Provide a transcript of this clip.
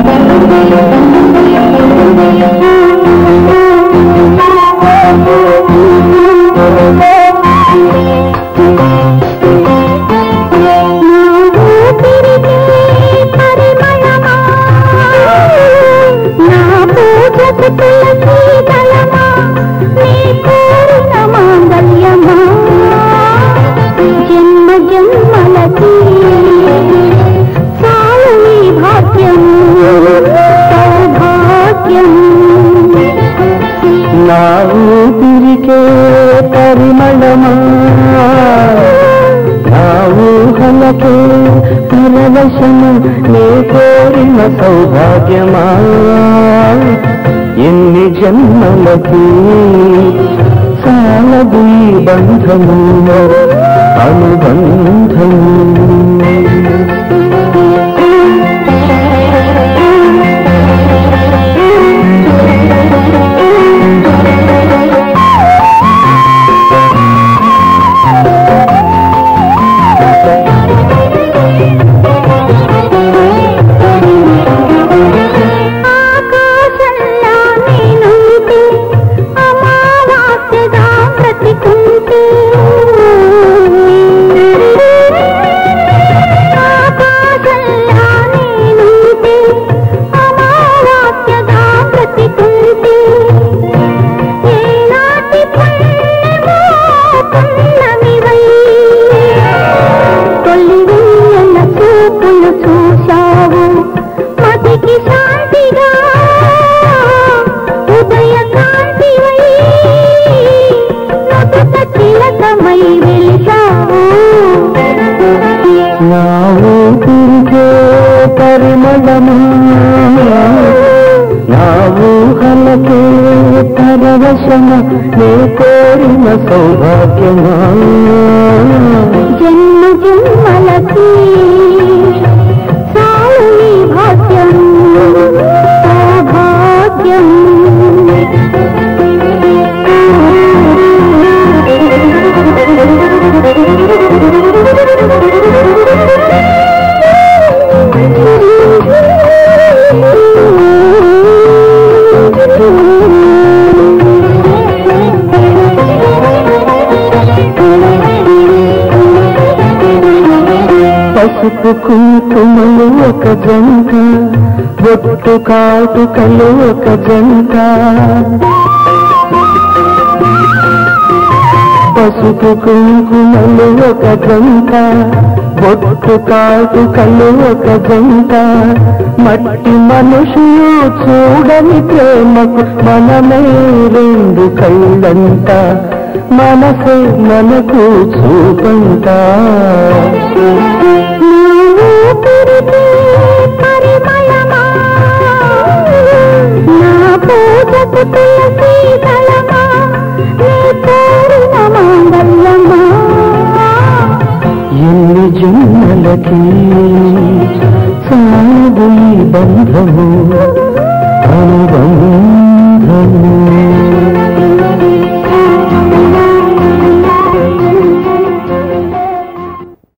నా పూజకు తులసి దళమా నీ కోరిన మాంగళ్యమా జన్మ జన్మలకి చాలు ఈ భాగ్యం సౌభాగ్యం నా ఊపిరికే పరిమళమా నా ఊహలకే పరవశము నీ కోరిన సౌభాగ్యమా ఎన్ని జన్మలకి చాలదు ఈ బంధము అనుబంధము ఆకాశంలా నేనుంటే అమావాస్యగా బ్రతికుంటే ఆకాశంలా నేనుంటే అమావాస్యగా బ్రతికుంటే ఏనాటి పుణ్యమో పున్నమివై తొలి వెన్నెల చూపులు చూశావు మతికి శాంతిగా ఉదయ కాంతివై నుదుట తిలకమై వెలిశావు నా ఊపిరికే పరిమళమా నా ఊహలకే పరవశము నీ కోరిన సౌభాగ్యమా జన్మ జన్మలకి చాలు ఈ భాగ్యం సౌభాగ్యం పసుపు కుంకుమలు ఒక జంట బొట్టు కాటుకలు ఒక జంట పసుపు కుంకుమలు ఒక జంట బొట్టు కాటుకలు ఒక జంట మట్టి మనుషులు చూడని ప్రేమకు మనమే రెండు కళ్ళంట మనసే మనకు చూపంట నీవు తిరిగి పరిమళమా నా పూజకు తులసి దళమా నీ కోరిన మాంగళ్యమా ఎన్ని జన్మలకి సాగు ఈ బంధము అనుబంధము